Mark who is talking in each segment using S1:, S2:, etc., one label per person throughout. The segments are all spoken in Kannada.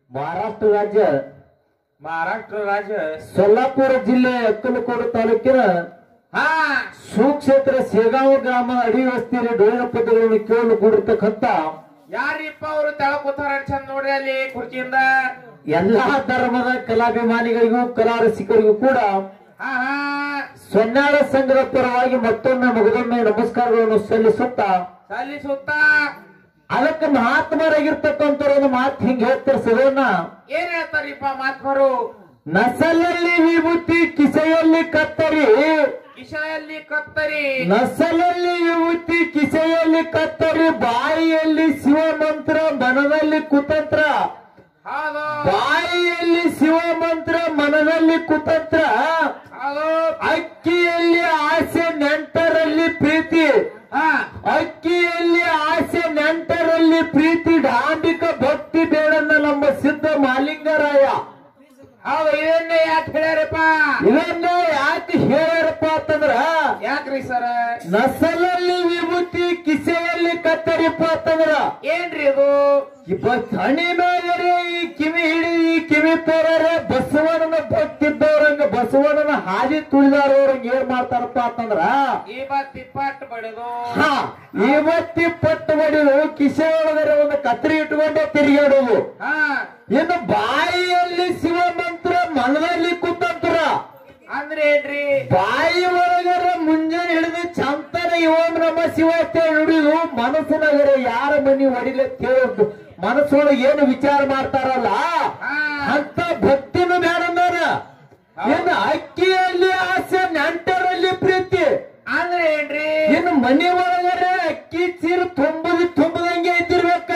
S1: ಮಹಾರಾಷ್ಟ್ರ ರಾಜ್ಯ
S2: ಮಹಾರಾಷ್ಟ್ರ ರಾಜ್ಯ
S1: ಸೊಲ್ಲಾಪುರ ಜಿಲ್ಲೆ ಅಕ್ಕಲಕೋಟೆ ತಾಲೂಕಿನ
S2: ಹಾ
S1: ಸುಕ್ಷೇತ್ರ ಸೇಗಾಂವ ಗ್ರಾಮ ಅಡಿ ವಸ್ತಿಯಲ್ಲಿ ಡೊಳ್ಳಿನ ಪದ್ಯಗಳನ್ನು ಕೇಳಲು ಕೂಡಿರ್ತಕ್ಕಂಥ
S2: ಯಾರಿಪ್ಪ ಅವರು ತೆಳ ಕೂತಾರ ಚಂದ ನೋಡ್ರಿ ಅಲ್ಲಿ ಕುರ್ಚಿಯಿಂದ
S1: ಎಲ್ಲಾ ಧರ್ಮದ ಕಲಾಭಿಮಾನಿಗಳಿಗೂ ಕಲಾ ರಸಿಕರಿಗೂ ಕೂಡ
S2: ಹಾ ಹಾ
S1: ಸೊನ್ನಾಳ ಸಂಘದ ಪರವಾಗಿ ಮತ್ತೊಮ್ಮೆ ಮಗದೊಮ್ಮೆ ನಮಸ್ಕಾರಗಳನ್ನು ಸಲ್ಲಿಸುತ್ತಾ
S2: ಸಲ್ಲಿಸುತ್ತ
S1: ಅದಕ್ಕೆ ಮಹಾತ್ಮರಾಗಿರ್ತಕ್ಕಂಥ ಒಂದು ಮಾತು ಹಿಂಗ್ ಹೇಳ್ತಾರೆ ಸದನ
S2: ಏನ್ ಹೇಳ್ತಾರಿಪ್ಪ ಮಾತ್ಮರು
S1: ನಸಲಲ್ಲಿ ವಿಭೂತಿ ಕಿಸೆಯಲ್ಲಿ ಕತ್ತರಿ
S2: ಕಿಶೆಯಲ್ಲಿ ಕತ್ತರಿ
S1: ನಸಲಲ್ಲಿ ವಿಭೂತಿ ಕಿಸೆಯಲ್ಲಿ ಕತ್ತರಿ ಬಾಯಿಯಲ್ಲಿ ಶಿವ ಮಂತ್ರ ಮನದಲ್ಲಿ ಕುತಂತ್ರ
S2: ಹೌದು
S1: ಬಾಯಿಯಲ್ಲಿ ಶಿವ ಮಂತ್ರ ಮನದಲ್ಲಿ ಕುತಂತ್ರ
S2: ಹೌದು
S1: ಅಕ್ಕಿಯಲ್ಲಿ ಆಸೆ ನೆಂಟರಲ್ಲಿ ಪ್ರೀತಿ
S2: ಹಾ
S1: ಅಕ್ಕಿಯಲ್ಲಿ ಆಸೆ ನೆಂಟರಲ್ಲಿ ಪ್ರೀತಿ ಡಾಂಬಿಕ ಭಕ್ತಿ ಬೇಡನ್ನ ನಮ್ಮ ಸಿದ್ಧ ಮಾಲಿಂಗರಾಯ
S2: ಹೌದು ಇದನ್ನೇ ಯಾಕೆ ಹೇಳ್ಯಾರಪ್ಪ
S1: ಇದನ್ನ ಯಾಕೆ ಹೇಳ್ಯಾರಪ್ಪ ಅಂತಂದ್ರ
S2: ಯಾಕ್ರಿ ಸರ
S1: ನಸಲಲ್ಲಿ ವಿಭೂತಿ ಕಿಸೆಯಲ್ಲಿ ಕತ್ತರಿಪ್ಪ ಅಂತಂದ್ರ
S2: ಏನ್ರಿ ಇದು
S1: ಇಪ್ಪ ಹಣಿ ಮೇಲರೆ ಈ ಕಿವಿ ಹಿಡಿ ಈ ಕಿವಿ ತೋರರೆ ಬಸವಣ್ಣನ ಭಕ್ತಿದ್ದವ್ರಂಗ ಬಸವಣ್ಣನ ಹಾದಿ ತುಳಿದಾರವ್ರಂಗ ಏನ್ ಮಾಡ್ತಾರಪ್ಪ ಅಂತಂದ್ರ
S2: ಈ ಬತ್ತಿ ಪಟ್ ಬಡಿದು
S1: ಹಾ ಇವತ್ತಿ ಪಟ್ಟು ಬಡಿದು ಕಿಸೆ ಒಳಗಡೆ ಒಂದು ಕತ್ರಿ ಇಟ್ಕೊಂಡೆ ತಿರುಗಾಡೋದು
S2: ಹಾ
S1: ಇನ್ನು ಬಾಯಿಯಲ್ಲಿ ಶಿವ ಮಂತ್ರ ಮನದಲ್ಲಿ ಕುತಂತ್ರ
S2: ಅಂದ್ರೆ ಏನ್ರಿ
S1: ಬಾಯಿ ಒಳಗರ ಮುಂಜಾನೆ ಹಿಡಿದು ಚಂತನ ಓಂ ನಮ ಶಿವ ಅಂತ ನುಡಿದು ಮನಸ್ಸಿನಾಗರ ಯಾರ ಮನಿ ಹೊಡಿಲೆ ಕೇಳೋದು ಮನಸ್ಸೊಳಗೆ ಏನು ವಿಚಾರ ಮಾಡ್ತಾರಲ್ಲ
S2: ಹಾ
S1: ಅಂತ ಭಕ್ತಿನೂ ಬೇಡಂದಾರ ಇನ್ನು ಅಕ್ಕಿಯಲ್ಲಿ ಆಸೆ ನೆಂಟರಲ್ಲಿ ಪ್ರೀತಿ
S2: ಅಂದ್ರೆ ಏನ್ರಿ
S1: ಇನ್ನು ಮನೆ ಒಳಗರೆ ಅಕ್ಕಿ ಚೀರು ತುಂಬದು ತುಂಬದಂಗೆ ಇದ್ದಿರ್ಬೇಕ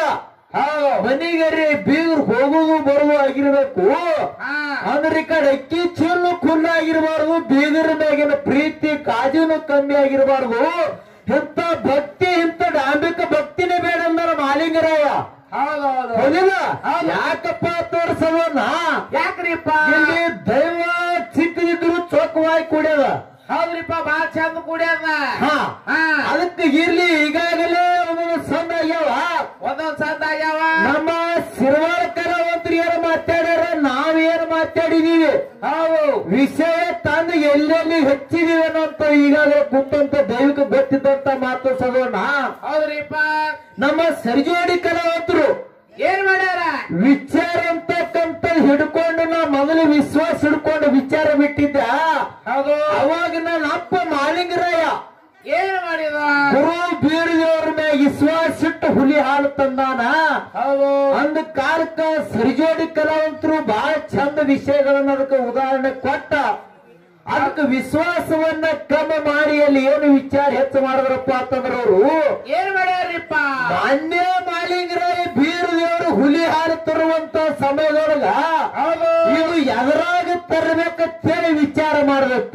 S1: ಮನೆಗರೆ ಬೀಗರು ಹೋಗೋದು ಬರೋದು ಆಗಿರ್ಬೇಕು
S2: ಹಾ
S1: ಅಂದ್ರೆ ಈ ಕಡೆ ಅಕ್ಕಿ ಚೀಲು ಖುಲ್ಲ ಆಗಿರಬಾರ್ದು ಬೀಗರ ಮ್ಯಾಗಿನ ಪ್ರೀತಿ ಕಾಜುನು ಕಮ್ಮಿ ಆಗಿರಬಾರ್ದು ಇಂಥ ಭಕ್ತಿ ಇಂಥ ಡಾಂಬಿಕ ಭಕ್ತಿನೇ ಬೇಡ ಅಂದಾರ ಮಾಲಿಂಗರಾಯ
S2: ಹೌದು ಹೌದು
S1: ಹೌದಿಲ್ಲ ಯಾಕಪ್ಪ ತೋರ್ಸವನ್ನ
S2: ಯಾಕ್ರಿಪ್ಪ
S1: ಇಲ್ಲಿ ದೈವ ಚಿಕ್ಕದಿದ್ರು ಚೊಕ್ಕವಾಗಿ ಕುಡಿಯದ
S2: ಹೌದ್ರಿಪ್ಪ ಬಾಳ ಚಂದ ಕುಡಿಯದ
S1: ಹಾ
S2: ಹಾ
S1: ಅದಕ್ಕೆ ಇರ್ಲಿ ಈಗಾಗಲೇ ಒಂದೊಂದು ಸಣ್ಣ ಆಗ್ಯಾವ
S2: ಒಂದೊಂದ್ ಸಂದ ಆಗ್ಯಾವ
S1: ನಮ್ಮ ಸಿರವಾಳ ಕಲಾವಂತರು ಏನು ಮಾತಾಡ್ಯಾರ ನಾವೇನು ಮಾತಾಡಿದೀವಿ
S2: ಹೌದು
S1: ವಿಷಯ ತಂದು ಎಲ್ಲೆಲ್ಲಿ ಹೆಚ್ಚಿದೀವಿ ಅನ್ನೋಂತ ಈಗಾಗಲೇ ಕುಂತಂತ ದೈವಿಕ ಗೊತ್ತಿದ್ದಂತ ಮಾತು ಸದೋಣ
S2: ಹೌದ್ರಿಪ್ಪ
S1: ನಮ್ಮ ಸರಿಜೋಡಿ ಕಲಾವಂತರು
S2: ಏನ್ ಮಾಡ್ಯಾರ
S1: ವಿಚಾರ ಅಂತಕ್ಕಂತ ಹಿಡ್ಕೊಂಡು ನಾ ಮೊದಲು ವಿಶ್ವಾಸ ಹಿಡ್ಕೊಂಡು ವಿಚಾರ ಬಿಟ್ಟಿದ್ದ
S2: ಹೌದು
S1: ಅವಾಗ ನನ್ನ ಅಪ್ಪ ಮಾಲಿಂಗರಾಯ
S2: ಏನ್ ಮಾಡಿದ
S1: ಗುರು ಬೀರದೇವ್ರ ಮ್ಯಾಗ ವಿಶ್ವಾಸ ಇಟ್ಟು ಹುಲಿ ಹಾಲು ತಂದಾನ
S2: ಹೌದು
S1: ಅಂದ ಕಾಲಕ್ಕ ಸರಿಜೋಡಿ ಕಲಾವಂತರು ಬಹಳ ಚಂದ ವಿಷಯಗಳನ್ನ ಅದಕ್ಕೆ ಉದಾಹರಣೆ ಕೊಟ್ಟ ಅದಕ್ಕೆ ವಿಶ್ವಾಸವನ್ನ ಕಮ್ಮಿ ಮಾಡಿ ಅಲ್ಲಿ ಏನು ವಿಚಾರ ಹೆಚ್ಚು ಮಾಡಿದ್ರಪ್ಪ ಅಂತಂದ್ರ ಅವರು
S2: ಏನ್ ಮಾಡ್ಯಾರಿಪ್ಪ
S1: ಮಾನ್ಯ ಮಾಲಿಂಗರಾಯ ಬೀರದೇವರು ಹುಲಿ ಹಾಲು ತರುವಂತ ಸಮಯದೊಳಗ
S2: ಹೌದು
S1: ಇದು ಎದರಾಗ ತರಬೇಕಂತೇಳಿ ವಿಚಾರ ಮಾಡ್ಬೇಕ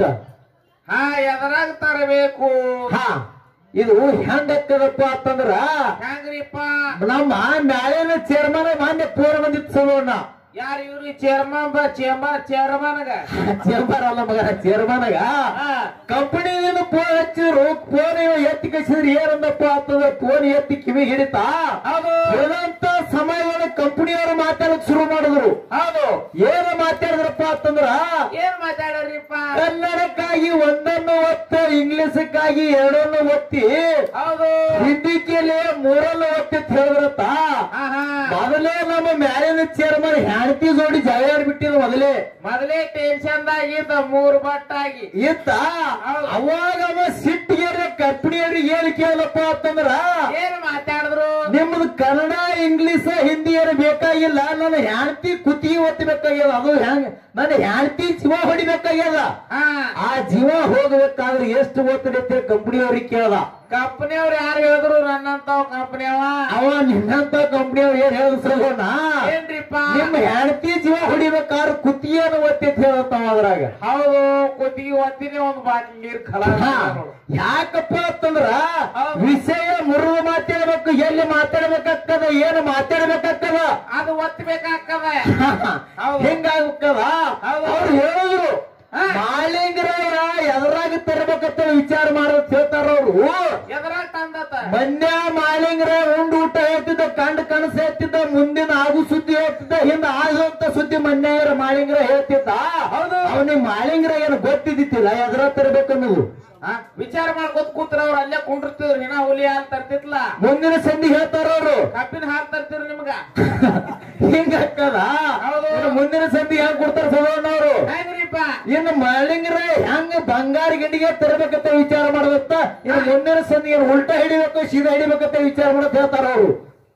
S2: ಹಾ ಎದರಾಗ ತರಬೇಕು
S1: ಹಾ ಇದು ಹೆಂಗಕ್ಕದಪ್ಪ ಅಂತಂದ್ರ
S2: ಹೆಂಗ್ರಿಪ್ಪ
S1: ನಮ್ಮ ಮ್ಯಾಲಿನ ಚೇರ್ಮನ್ ಮಾನ್ಯ ಪೂರ ಬಂದಿತ್ತು ಸಲೋಣ
S2: ಯಾರ ಇವ್ರಿ ಚೇರ್ಮನ್ ಬ ಚೇಂಬರ್ ಚೇರ್ಮನ್ಗ
S1: ಚೇರ್ಮನ್ ಅಲ್ಲ ಮಗನ ಚೇರ್ಮನ್ಗ
S2: ಹಾ
S1: ಕಂಪನಿಯಿಂದ ಫೋನ್ ಹಚ್ಚಿದ್ರು ಫೋನ್ ಎತ್ತಿ ಕಳಿಸಿದ್ರು ಏನಂದಪ್ಪ ಅಂತಂದ್ರೆ ಫೋನ್ ಎತ್ತಿ ಕಿವಿ ಹಿಡಿತಾ
S2: ಹೌದು
S1: ಹೋದಂತ ಸಮಯದಲ್ಲಿ ಕಂಪನಿಯವರು ಮಾತಾಡಕ್ ಶುರು ಮಾಡಿದ್ರು
S2: ಹೌದು
S1: ಏನು ಮಾತಾಡಿದ್ರಪ್ಪ ಅಂತಂದ್ರ
S2: ಏನ್ ಮಾತಾಡ್ರಿಪ್ಪ
S1: ಕನ್ನಡಕ್ಕಾಗಿ ಒಂದನ್ನು ಒತ್ತು ಇಂಗ್ಲಿಷಕ್ಕಾಗಿ ಎರಡನ್ನು ಒತ್ತಿ
S2: ಹೌದು
S1: ಹಿಂದಿಕೆಯಲ್ಲಿ ಮೂರನ್ನು ಒತ್ತಿ ಅಂತ ಹೇಳಿದ್ರತ್ತ
S2: ಹಾ ಹಾ
S1: ಮೊದಲೇ ನಮ್ಮ ಮ್ಯಾಲಿನ ಚೇರ್ಮನ್ ಹ್ಯಾಣತಿ ಜೋಡಿ ಜಗಳ ಆಡ್ಬಿಟ್ಟಿದ್ರು ಮೊದಲೇ
S2: ಮೊದಲೇ ಟೆನ್ಷನ್ ದಾಗಿದ್ದ ಮೂರ್ ಬಟ್ಟಾಗಿ
S1: ಇತ್ತ ಅವಾಗ ಅವ ಸಿಟ್ಟಿಗೆ ಕಂಪನಿಯವ್ರಿಗೆ ಏನ್ ಕೇಳಪ್ಪ ಅಂತಂದ್ರ
S2: ಏನ್ ಮಾತಾಡಿದ್ರು
S1: ನಿಮ್ದು ಕನ್ನಡ ಇಂಗ್ಲಿಷ್ ಹಿಂದಿ ಏನು ಬೇಕಾಗಿಲ್ಲ ನನ್ನ ಹ್ಯಾಣತಿ ಕುತ್ತಿಗೆ ಒತ್ತಬೇಕಾಗ್ಯದ ಅದು ಹೆಂಗ್ ನನ್ನ ಹ್ಯಾಣತಿ ಜೀವ ಹೊಡಿಬೇಕಾಗ್ಯದ
S2: ಹಾ
S1: ಆ ಜೀವ ಹೋಗ್ಬೇಕಾದ್ರೆ ಎಷ್ಟು ಒತ್ತಡೈತೆ ಕಂಪನಿಯವ್ರಿಗೆ ಕೇಳ್ದ
S2: ಕಂಪನಿಯವ್ರು ಯಾರು ಹೇಳಿದ್ರು ನನ್ನಂತಾವ್ ಕಂಪನಿಯವ
S1: ಅವ ನಿನ್ನಂತ ಕಂಪನಿಯವ್ರು ಏನ್ ಹೇಳಿದ್ರಲ್ಲ
S2: ಏನ್ರಿಪ್ಪ
S1: ನಿಮ್ಮ ಹೆಂಡತಿ ಜೀವ ಹೊಡಿಬೇಕಾದ್ರೆ ಕುತ್ತಿಗೆಯನ್ನು ಒತ್ತಿತ್ ಹೇಳತ್ತಾವ ಅದ್ರಾಗ
S2: ಹೌದು ಕುತ್ತಿಗೆ ಒತ್ತಿನಿ ಒಂದ್ ಬಾಟ್ಲಿ ನೀರ್ ಖಲ
S1: ಹಾ, ಯಾಕಪ್ಪ ಅಂತಂದ್ರ
S2: ಹೌದು.
S1: ವಿಷಯ ಮುರಿದು ಮಾತಾಡ್ಬೇಕು ಎಲ್ಲಿ ಮಾತಾಡ್ಬೇಕಾಗ್ತದ ಏನು ಮಾತಾಡ್ಬೇಕಾಗ್ತದ
S2: ಅದು ಒತ್ತಬೇಕಾಗ್ತದ ಹೌದು.
S1: ಹಿಂಗಾಗ್ತದ
S2: ಹೌದು.
S1: ಅವ್ರು ಹೇಳಿದ್ರು
S2: ಹಾ.
S1: ಮಾಲಿಂಗರಾಯ ಎದುರಾಗ ತರಬೇಕಂತ ವಿಚಾರ ಮಾಡೋದ್ ಹೇಳ್ತಾರ ಅವ್ರು
S2: ಎದರಾಗ ತಂದತ
S1: ಮನ್ಯ ಮಾಲಿಂಗರ ಉಂಡು ಊಟ ಹೇಳ್ತಿದ್ದ ಕಂಡು ಕನಸು ಹೇಳ್ತಿದ್ದ ಮುಂದಿನ ಆಗು ಸುದ್ದಿ ಹೇಳ್ತಿದ್ದ ಹೇಳ್ತಿದ್ದ ಹಿಂದ ಆಗುವಂತ ಸುದ್ದಿ ಮನ್ಯಾಗರ ಮಾಳಿಂಗ್ರ ಹೇಳ್ತಿದ್ದ
S2: ಹೌದು.
S1: ಅವನಿಗೆ ಮಾಳಿಂಗ್ರ ಏನು ಗೊತ್ತಿದ್ದಿತ್ತಿಲ್ಲ ಎದ್ರ ತರಬೇಕನ್ನೋದು
S2: ಆ, ವಿಚಾರ ಮಾಡ್ಕೊತ ಕೂತ್ರ ಅವ್ರು ಅಲ್ಲೇ ಕುಂಡಿರ್ತಿದ್ರು ಹಿನ ಹುಲಿ ಹಾಲ್ ತರ್ತಿತ್ಲ
S1: ಮುಂದಿನ ಸಂಧಿ ಹೇಳ್ತಾರ ಅವರು
S2: ಕಬ್ಬಿನ ಹಾಲ್ ತರ್ತಿದ್ರು ನಿಮ್ಗ
S1: ಹಿಂಗಕ್ಕದ
S2: ಹೌದು.
S1: ಇನ್ನು ಮುಂದಿನ ಸಂಧಿ ಹೆಂಗ್ ಕೊಡ್ತಾರ ಸದಣ್ಣವ್ರು
S2: ಹೆಂಗ್ರಿಪ್ಪ
S1: ಇನ್ನು ಮಾಳಿಂಗ್ರ ಹೆಂಗ ಬಂಗಾರ ಗಿಂಡಿಗೆ ತರಬೇಕಂತ ವಿಚಾರ ಮಾಡದತ್ತ ಇನ್ನು ಮುಂದಿನ ಸಂಧಿ ಏನು ಉಲ್ಟಾ ಹಿಡಿಬೇಕು ಸೀದಾ ಹಿಡಿಬೇಕಂತ ವಿಚಾರ ಮಾಡತ್ ಹೇಳ್ತಾರ ಅವರು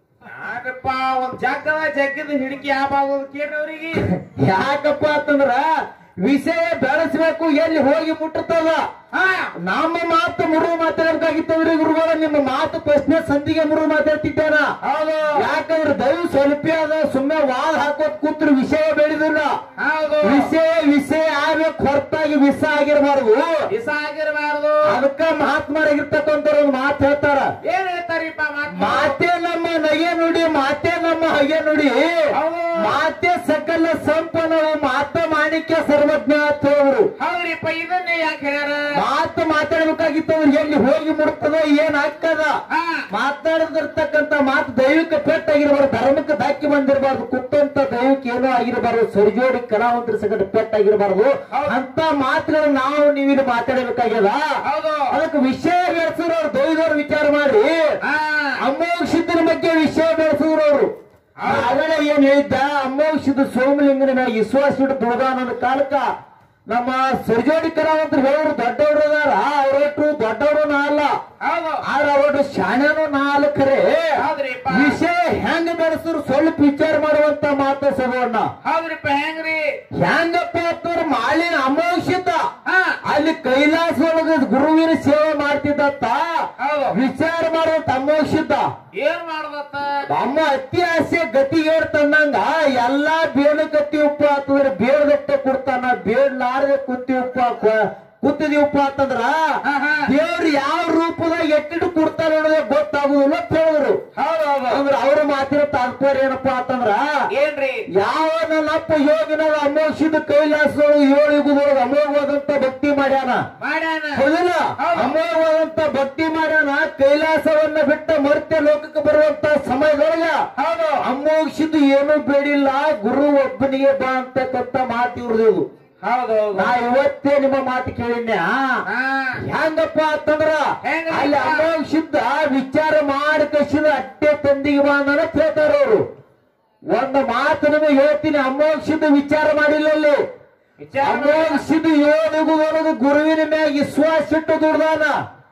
S2: ಯಾಕಪ್ಪ ಒಂದ್ ಜಗ್ಗದ ಜಗ್ಗಿದ ಹಿಡಿಕಿ ಯಾವ ಕೇಳ್ರಿ ಅವ್ರಿಗೆ
S1: ಯಾಕಪ್ಪ ಅಂತಂದ್ರ ವಿಷಯ ಬೆಳೆಸ್ಬೇಕು ಎಲ್ಲಿ ಹೋಗಿ ಮುಟ್ಟುತ್ತದ
S2: ಹಾ
S1: ನಮ್ಮ ಮಾತು ಮುರು ಮಾತಾಡಬೇಕಾಗಿತ್ತಂದ್ರೆ ಗುರುಗಳ ನಿಮ್ಮ ಮಾತು ಪ್ರಶ್ನೆ ಸಂಧಿಗೆ ಮುರು ಮಾತಾಡ್ತಿದ್ದಾನ
S2: ಹೌದು
S1: ಯಾಕಂದ್ರೆ ದಯವು ಸ್ವಲ್ಪ ಅದ ಸುಮ್ಮನೆ ವಾದ ಹಾಕೋದ್ ಕೂತ್ರು ವಿಷಯ ಬೆಳೆದಿಲ್ಲ
S2: ಹೌದು
S1: ವಿಷಯ ವಿಷಯ ಆಗ್ಬೇಕು ಹೊರತಾಗಿ ವಿಷ ಆಗಿರಬಾರ್ದು
S2: ದಿಸ ಆಗಿರಬಾರ್ದು
S1: ಅದಕ್ಕ ಮಹಾತ್ಮರಾಗಿರ್ತಕ್ಕಂಥ ಒಂದು ಮಾತು ಹೇಳ್ತಾರ
S2: ಏನ್ ಹೇಳ್ತಾರಿಪ್ಪ ಮಾತು
S1: ಮಾತೆ ನಮ್ಮ ನಗೆ ನುಡಿ ಮಾತೆ ನಮ್ಮ ಹಗೆ ನುಡಿ
S2: ಹೌದು
S1: ಮಾತೆ ಸಕಲ ಸಂಪನ್ನವು ಮಾತ ಮಾಣಿಕ್ಯ ಸರ್ವಜ್ಞ ಅಂತ ಹೇಳಿದ್ರು
S2: ಹೌದ್ರಿಪ್ಪ ಇದನ್ನೇ ಯಾಕೆ ಹೇಳ್ಯಾರ
S1: ಮಾತು ಮಾತಾಡ್ಬೇಕಾಗಿತ್ತಂದ್ರೆ ಎಲ್ಲಿ ಹೋಗಿ ಮುಡ್ತದ ಏನ್ ಆಗ್ತದ
S2: ಹಾ
S1: ಮಾತಾಡದಿರ್ತಕ್ಕಂತ ಮಾತು ದೈವಿಕ ಪೆಟ್ಟಾಗಿರಬಾರ್ದು ಧರ್ಮಕ್ಕೆ ದಾಕಿ ಬಂದಿರಬಾರ್ದು ಕುತ್ತಂತ ದೈವಿಕ ಏನೋ ಆಗಿರಬಾರ್ದು ಸರಿಜೋಡಿ ಕಲಾವಂತರ ಸಗಟ ಪೆಟ್ಟಾಗಿರಬಾರ್ದು
S2: ಹೌದು.
S1: ಅಂತ ಮಾತುಗಳು ನಾವು ನೀವಿಲ್ಲಿ ಮಾತಾಡಬೇಕಾಗ್ಯದ
S2: ಹೌದು
S1: ಅದಕ್ಕೆ ವಿಷಯ ಬೆಳೆಸಿದ್ರು ಅವ್ರು ದೈವದವ್ರು ವಿಚಾರ ಮಾಡಿ
S2: ಹಾ
S1: ಅಮೋಘ ಸಿದ್ಧನ ಬಗ್ಗೆ ವಿಷಯ ಬೆಳೆಸಿದ್ರು ಅವರು ಆಗಲೇ ಏನ್ ಹೇಳಿದ್ದ ಅಮೋಘ ಸಿದ್ಧ ಸೋಮಲಿಂಗನ ಮ್ಯಾಗ ವಿಶ್ವಾಸ ಇಟ್ಟು ದುರ್ಗ ಅನ್ನೋದು ಕಾಲಕ್ಕ ನಮ್ಮ ಸರ್ಜೋಡಿ ಕಲಾವಂತರು ಹೇಳೋರು ದೊಡ್ಡವರು ಅದಾರ ಅವ್ರೊಟ್ಟು ದೊಡ್ಡವರು ನಾ ಅಲ್ಲ
S2: ಹೌದು
S1: ಆದ್ರೆ ಅವ್ರೊಟ್ಟು ಶಾಣ್ಯನು ನಾ ಅಲ್ಲ ಖರೆ
S2: ಹೌದ್ರಿಪ್ಪ
S1: ವಿಷಯ ಹೆಂಗ್ ಬೆಳೆಸಿದ್ರು ಸ್ವಲ್ಪ ವಿಚಾರ ಮಾಡುವಂತ ಮಾತು ಸಗೋಣ
S2: ಹೌದ್ರಿಪ್ಪ ಹೆಂಗ್ರಿ
S1: ಹೆಂಗಪ್ಪ ಅಂತಂದ್ರೆ ಮಾಲಿನ ಅಮೋಘಿತ
S2: ಹಾ
S1: ಅಲ್ಲಿ ಕೈಲಾಸ ಒಳಗ ಗುರುವಿನ ಸೇವೆ ಮಾಡ್ತಿದ್ದತ್ತ
S2: ಹೌದು
S1: ವಿಚಾರ ಮಾಡುವಂತ ಅಮೋಘಿತ
S2: ಏನ್ ಮಾಡ್ದತ್ತ
S1: ನಮ್ಮ ಅತಿ ಆಸೆ ಗತಿಗೆ ತಂದಂಗ ಎಲ್ಲಾ ಬೇಡ ಗತಿ ಉಪ್ಪು ಅಂತಂದ್ರೆ ಬೇಡದಟ್ಟೆ ಕೊಡ್ತಾನ ಬೇಡ್ಲಾರ್ದೆ ಕುತ್ತಿ ಉಪ್ಪು ಹಾಕುವ- ಕುತ್ತಿದಿ ಉಪ್ಪು ಅಂತಂದ್ರ
S2: ಹಾ ಹಾ
S1: ದೇವ್ರು ಯಾವ ರೂಪದಾಗ ಎಟ್ಟಿಟ್ಟು ಕೊಡ್ತಾರ ಅನ್ನೋದೇ ಗೊತ್ತಾಗುದಿಲ್ಲ ಅಂತ ಹೇಳಿದ್ರು
S2: ಹೌದು ಹೌದು
S1: ಅಂದ್ರ ಅವ್ರ ಮಾತಿನ ತಾತ್ಪರ್ಯ ಏನಪ್ಪಾ ಅಂತಂದ್ರ
S2: ಏನ್ರಿ
S1: ಯಾವ ನನ್ನಪ್ಪ ಯೋಗಿನಾಗ ಅಮೋಘಿದ ಕೈಲಾಸ ಏಳು ಯುಗದೊಳಗ ಅಮೋಘವಾದಂತ ಭಕ್ತಿ ಮಾಡ್ಯಾನ
S2: ಮಾಡ್ಯಾನ
S1: ಹೌದಿಲ್ಲ
S2: ಹೌದು.
S1: ಅಮೋಘವಾದಂತ ಭಕ್ತಿ ಮಾಡ್ಯಾನ ಕೈಲಾಸವನ್ನ ಬಿಟ್ಟ ಮರ್ತ್ಯ ಲೋಕಕ್ಕೆ ಬರುವಂತ ಸಮಯದೊಳಗ
S2: ಹೌದು
S1: ಅಮೋಘಿದ್ದು ಏನೂ ಬೇಡಿಲ್ಲ ಗುರು ಒಬ್ಬನಿಗೆ ಬಾ ಅಂತಕ್ಕಂತ ಮಾತು ಇವ್ರದು
S2: ಹೌದು ಹೌದು
S1: ನಾ ಇವತ್ತೇ ನಿಮ್ಮ ಮಾತು ಕೇಳಿನ್ಯ
S2: ಹಾ
S1: ಹೆಂಗಪ್ಪ ಅಂತಂದ್ರ
S2: ಹೆಂಗಪ್ಪ?
S1: ಅಲ್ಲಿ ಅಮೋಘಿದ್ದ ವಿಚಾರ ಮಾಡಿ ಕಸಿದ ಅಟ್ಟೆ ತಂದಿಗೆ ಬಾ ಅಂತ ಹೇಳ್ತಾರ ಅವರು ಒಂದು ಮಾತು ನಿಮಗೆ ಹೇಳ್ತೀನಿ ಅಮೋಘಿದ್ದ ವಿಚಾರ ಮಾಡಿಲ್ಲ ಅಲ್ಲಿ
S2: ವಿಚಾರ
S1: ಅಮೋಘಿಸಿದ ಏಳು ಯುಗದೊಳಗೆ ಗುರುವಿನ ಮ್ಯಾಗ ವಿಶ್ವಾಸ ಇಟ್ಟು ದುಡ್ದಾನ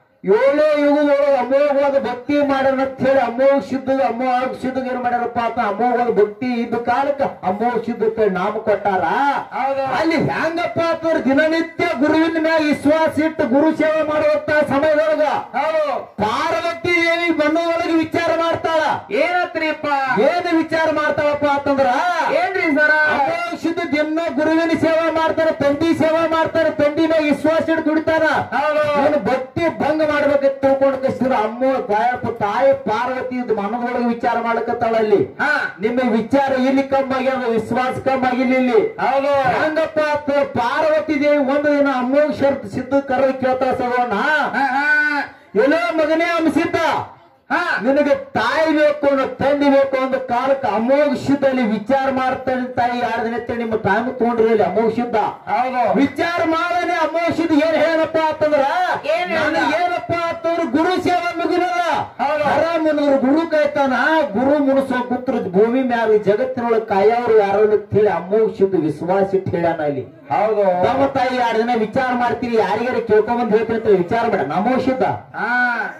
S1: ಏಳೇ ಯುಗದೊಳಗೆ ಅಮೋಘವಾದ ಭಕ್ತಿ ಮಾಡ್ಯಾನ ಅಂತ ಹೇಳಿ ಅಮೋಘ ಸಿದ್ಧ ಅಮೋಘ ಸಿದ್ಧ ಏನ್ ಮಾಡ್ಯಾರಪ್ಪ ಅಂತ ಅಮೋಘವಾದ ಭಕ್ತಿ ಇದ್ದ ಕಾಲಕ್ಕೆ ಅಮೋಘ ಸಿದ್ಧತೆ ನಾಮ ಕೊಟ್ಟಾರ
S2: ಹೌದು
S1: ಅಲ್ಲಿ ಹೆಂಗಪ್ಪ ಅಂತಂದ್ರೆ ದಿನನಿತ್ಯ ಗುರುವಿನ ಮ್ಯಾಗ ವಿಶ್ವಾಸ ಇಟ್ಟು ಗುರು ಸೇವೆ ಮಾಡುವಂತ ಸಮಯದೊಳಗ
S2: ಹೌದು
S1: ಪಾರ್ವತಿ ದೇವಿ ಬಣ್ಣದೊಳಗೆ ವಿಚಾರ ಮಾಡ್ತಾಳ
S2: ಏನತ್ರಿಪ್ಪ
S1: ಏನು ವಿಚಾರ ಮಾಡ್ತಾಳಪ್ಪ ಅಂತಂದ್ರ
S2: ಏನ್ರಿ ಸರ
S1: ಅಮೋಘಿಸಿದ ದಿನ ಗುರುವಿನ ಸೇವೆ ಮಾಡ್ತಾರ ತಂದಿ ಸೇವೆ ಮಾಡ್ತಾರ ತಂದಿ ಮ್ಯಾಗ ವಿಶ್ವಾಸ ಇಟ್ಟು ದುಡಿತಾರ
S2: ಹೌದು
S1: ಅವನು ಭಕ್ತಿ ಭಂಗ ಮಾಡ್ಬೇಕಂತ ತಿಳ್ಕೊಂಡು ಕಸಿದ್ರು ಅಮ್ಮ ತಾಯಪ್ಪ ತಾಯಿ ಪಾರ್ವತಿ ಇದು ಮನದೊಳಗೆ ವಿಚಾರ ಮಾಡ್ಕತ್ತಾಳ ಅಲ್ಲಿ
S2: ಹಾ
S1: ನಿಮ್ಮ ವಿಚಾರ ಇಲ್ಲಿ ಕಮ್ಮಾಗ್ಯಾದ ವಿಶ್ವಾಸ ಕಮ್ಮಾಗಿಲ್ಲ ಇಲ್ಲಿ
S2: ಹೌದು
S1: ಹಂಗಪ್ಪ ಅಂತ ಪಾರ್ವತಿ ದೇವಿ ಒಂದು ದಿನ ಅಮೋಘ ಶರ್ತ್ ಸಿದ್ಧ ಕರ ಕೇಳ್ತಾ ಸಗೋಣ
S2: ಹಾ ಹಾ
S1: ಎಲ್ಲೋ ಮಗನೇ ಅಂಸಿದ್ದ
S2: ಹಾ
S1: ನಿನಗೆ ತಾಯಿ ಬೇಕು ಅನ್ನೋ ತಂದೆ ಬೇಕು ಅನ್ನೋ ಕಾಲಕ್ಕೆ ಅಮೋಘ ಸಿದ್ಧಲ್ಲಿ ವಿಚಾರ ಮಾಡ್ತಾನೆ ತಾಯಿ ಎರಡು ದಿನ ಅಂತ ನಿಮ್ಮ ಟೈಮ್ ತಗೊಂಡ್ರಿ ಅಲ್ಲಿ ಅಮೋಘ ಸಿದ್ಧ
S2: ಹೌದು
S1: ವಿಚಾರ ಮಾಡನೆ ಅಮೋಘ ಸಿದ್ಧ ಏನ್ ಹೇಳಪ್ಪ ಅಂತಂದ್ರ
S2: ಏನ್ ಹೇಳ್ದ?
S1: ನನಗೆ ಏನಪ್ಪ ಅಂತಂದ್ರ ಗುರು ಸೇವೆ ಮುಗಿರಲ್ಲ
S2: ಹೌದು.
S1: ಆರಾಮನವ್ರು ಗುರು ಕಾಯ್ತಾನ ಗುರು ಮುನಿಸೋ ಕೂತ್ರ ಭೂಮಿ ಮ್ಯಾಲ ಜಗತ್ತಿನೊಳಗೆ ಕಾಯವ್ರು ಯಾರು ಅಂತ ಹೇಳಿ ಅಮೋಘ ಸಿದ್ಧ ವಿಶ್ವಾಸ ಇಟ್ಟು ಹೇಳ್ಯಾನ ಅಲ್ಲಿ
S2: ಹೌದು
S1: ನಮ್ಮ ತಾಯಿ ಎರಡು ದಿನ ವಿಚಾರ ಮಾಡ್ತೀರಿ ಯಾರಿಗಾರ ಕೇಳ್ಕೊಂಬಂದ್ ಹೇಳ್ತೀನಿ ಅಂತ ವಿಚಾರ ಬೇಡ ನಮೋ ಸಿದ್ಧ
S2: ಹಾ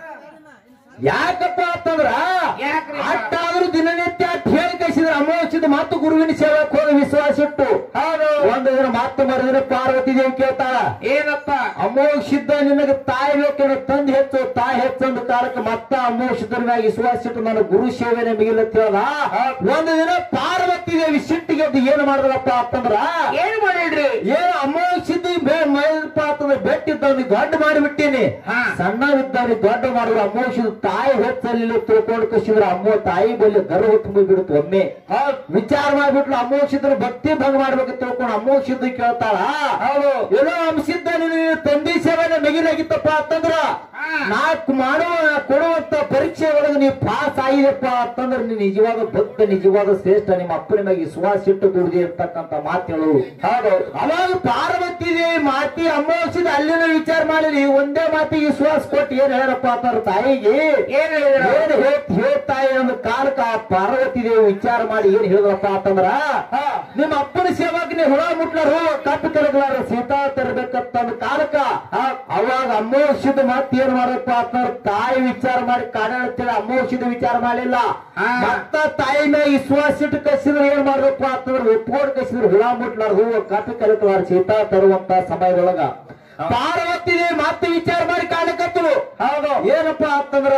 S1: ಯಾಕಪ್ಪ ಅಂತಂದ್ರ
S2: ಯಾಕ್ರಿ?
S1: ಅಟ್ಟಾದ್ರೂ ದಿನನಿತ್ಯ ಅಟ್ ಹೇಳಿ ಕಳಿಸಿದ್ರ ಅಮೋಚಿದ ಮತ್ತು ಗುರುವಿನ ಸೇವಕ್ಕೆ ಹೋಗಿ ವಿಶ್ವಾಸ ಇಟ್ಟು
S2: ಹೌದು
S1: ಒಂದು ದಿನ ಮತ್ತೆ ಮರುದಿನ ಪಾರ್ವತಿ ದೇವಿ ಕೇಳ್ತಾಳ
S2: ಏನಪ್ಪ
S1: ಅಮೋಘ ಸಿದ್ಧ ನಿನಗೆ ತಾಯಿ ಬೇಕೇನೋ ತಂದು ಹೆಚ್ಚು ತಾಯಿ ಹೆಚ್ಚೊಂದು ಕಾಲಕ್ಕೆ ಮತ್ತ ಅಮೋಘ ಸಿದ್ಧರ ಮ್ಯಾಗ ವಿಶ್ವಾಸ ಇಟ್ಟು ನನ್ನ ಗುರು ಸೇವೆ ನಮಗಿಲ್ಲ ಅಂತ ಹೇಳ್ದ ಒಂದು ದಿನ ಪಾರ್ವತಿ ದೇವಿ ಸಿಟ್ಟಿಗೆ ಎದ್ದು ಏನ್ ಮಾಡಿದ್ರಪ್ಪ ಅಂತಂದ್ರ
S2: ಏನ್ ಮಾಡಿಡ್ರಿ
S1: ಏನು ಅಮೋಘ ಸಿದ್ಧ ಮೈದಪ್ಪ ಅಂತಂದ್ರೆ ಬೆಟ್ಟಿದ್ದವನಿಗೆ ದೊಡ್ಡ ಮಾಡಿಬಿಟ್ಟೀನಿ
S2: ಹಾ.
S1: ಸಣ್ಣವಿದ್ದವನಿಗೆ ದೊಡ್ಡ ಮಾಡಿದ್ರು ಅಮೋಷದ ತಾಯಿ ಹೊತ್ತಲ್ಲಿ ತಿಳ್ಕೊಂಡು ಕಸಿದ್ರು ಅಮ್ಮೋ ತಾಯಿ ಬಲ್ಲಿ ಗರ್ವ ತುಂಬಿ ಬಿಡುತ್ತೆ ಒಮ್ಮೆ ವಿಚಾರ ಮಾಡ್ಬಿಟ್ಲು ಅಮೋಷದ್ರ ಭಕ್ತಿ ಭಂಗ ಮಾಡ್ಬೇಕು ತಿಳ್ಕೊಂಡು ಅಮೋಷದ ಕೇಳ್ತಾಳ
S2: ಹೌದು
S1: ಏನೋ ಅಂಶಿದ್ದ ನಿನಗೆ ತಂದಿ ಸೇವೆನ ಮಿಗಿಲಾಗಿತ್ತಪ್ಪ ಅಂತಂದ್ರ
S2: ಹಾ.
S1: ನಾಲ್ಕು ಮಾಡುವ ಕೊಡುವಂತ ಪರೀಕ್ಷೆ ಒಳಗೆ ನೀ ಪಾಸ್ ಆಗಿದೆಪ್ಪ ಅಂತಂದ್ರೆ ನೀ ನಿಜವಾದ ಭಕ್ತ ನಿಜವಾದ ಶ್ರೇಷ್ಠ ನಿಮ್ಮ ಅಪ್ಪನ ಮ್ಯಾಗ ವಿಶ್ವಾಸ ಇಟ್ಟು ದುಡಿದಿ ಇರ್ತಕ್ಕಂತ ಮಾತು ಹೇಳೋರು ಹೌದು ಅವಾಗ ಪಾರ್ವತಿ ದೇವಿ ಮಾತಿ ಅಮೋಕ್ಷದ ಅಲ್ಲಿನ ವಿಚಾರ ಮಾಡಿರಿ ಒಂದೇ ಮಾತಿಗೆ ವಿಶ್ವಾಸ ಕೊಟ್ಟು ಏನ್ ಹೇಳಪ್ಪ ಅಂತಾರ ತಾಯಿಗೆ
S2: ಏನ್ ಹೇಳಿದ್ರ
S1: ಏನ್ ಹೇಳ್- ಹೇಳ್ತಾಯಿ ಅಂದ ಕಾಲಕ್ಕ ಆ ಪಾರ್ವತಿ ದೇವಿ ವಿಚಾರ ಮಾಡಿ ಏನ್ ಹೇಳಿದ್ರಪ್ಪ ಅಂತಂದ್ರ
S2: ಹಾ.
S1: ನಿಮ್ಮ ಅಪ್ಪನ ಸೇವಕ ನೀವು ಹುಳ ಮುಟ್ಲಾರು ಕಪ್ಪು ಕೆಳಗ್ಲಾರ ಸೀತಾ ತರಬೇಕಂತ ಅಂದ ಕಾಲಕ್ಕ ಆ, ಅವಾಗ ಅಮೋಕ್ಷದ ಮತ್ ಏನ್ ಮಾಡಪ್ಪ ಅಂತಂದ್ರ ತಾಯಿ ವಿಚಾರ ಮಾಡಿ ಕಾಡಾಡ್ತೇಳಿ ಅಮೋಕ್ಷದ ವಿಚಾರ ಮಾಡಲಿಲ್ಲ
S2: ಹಾ.
S1: ಮತ್ತ ತಾಯಿ ಮ್ಯಾಗ ವಿಶ್ವಾಸ ಇಟ್ಟು ಕಸಿದ್ರೆ ಏನ್ ಮಾಡ್ರಪ್ಪ ಅಂತಂದ್ರ ಒಪ್ಕೊಂಡು ಕಸಿದ್ರೆ ಹುಳ ಮುಟ್ಲಾರ ಹೂವು ಕಪ್ಪು ಕೆಳಗ್ಲಾರ ಸೀತಾ ತರುವಂತ ಸಮಯದೊಳಗ ಪಾರ್ವತಿ ದೇವಿ ಮತ್ತೆ ವಿಚಾರ ಮಾಡಿ ಕಾಣಕತ್ತರು
S2: ಹೌದು
S1: ಏನಪ್ಪ ಅಂತಂದ್ರ